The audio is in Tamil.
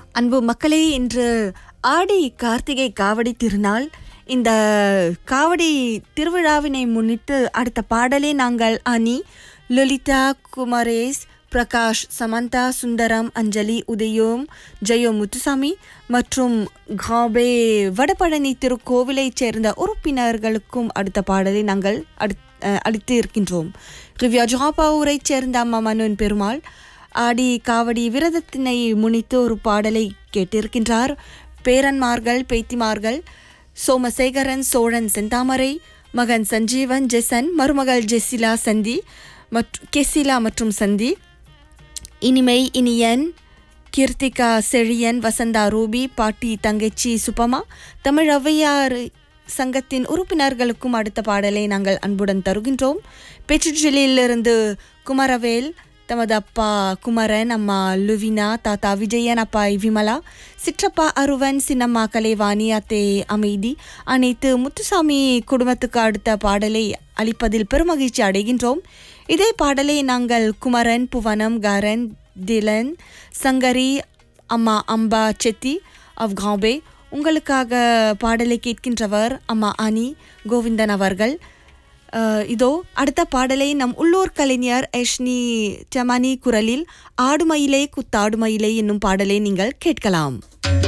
அன்பு மக்களே இன்று ஆடி கார்த்திகை காவடி திருநாள் இந்த காவடி திருவிழாவினை முன்னிட்டு அடுத்த பாடலே நாங்கள் அனி லலிதா குமரேஷ் பிரகாஷ் சமந்தா சுந்தரம் அஞ்சலி உதயோம் ஜெயோ முத்துசாமி மற்றும் காபே வடபழனி திருக்கோவிலைச் சேர்ந்த உறுப்பினர்களுக்கும் அடுத்த பாடலை நாங்கள் அடுத் அஹ், அளித்து இருக்கின்றோம் ரிவ்யா ஜாபாவூரைச் சேர்ந்த அம்மா மனோன் பெருமாள் ஆடி காவடி விரதத்தினை முன்னிட்டு ஒரு பாடலை கேட்டிருக்கின்றார் பேரன்மார்கள் பேத்திமார்கள் சோமசேகரன் சோழன் செந்தாமரை மகன் சஞ்சீவன் ஜெசன் மருமகள் ஜெசிலா சந்தி மற்றும் கெசிலா மற்றும் சந்தி இனிமை இனியன் கீர்த்திகா செழியன் வசந்தா ரூபி பாட்டி தங்கச்சி சுபமா தமிழ் ஔவையார் சங்கத்தின் உறுப்பினர்களுக்கும் அடுத்த பாடலை நாங்கள் அன்புடன் தருகின்றோம் பெற்றுச்சலிலிருந்து குமரவேல் தமது அப்பா குமரன் அம்மா லுவினா தாத்தா விஜயன் அப்பா விமலா சிற்றப்பா அருவன் சின்னம்மா கலைவாணி அத்தே அமைதி அனைத்து முத்துசாமி குடும்பத்துக்கு அடுத்த பாடலை அளிப்பதில் பெருமகிழ்ச்சி அடைகின்றோம் இதே பாடலை நாங்கள் குமரன் புவனம் கரன் திலன் சங்கரி அம்மா அம்பா செத்தி அவ்காபே உங்களுக்காக பாடலை கேட்கின்றவர் அம்மா அனி கோவிந்தன் அவர்கள் அஹ், இதோ அடுத்த பாடலை நம் உள்ளூர் கலைஞர் எஷ்னி டமானி குரலில் ஆடுமயிலே குத்தாடுமயிலே என்னும் பாடலை நீங்கள் கேட்கலாம்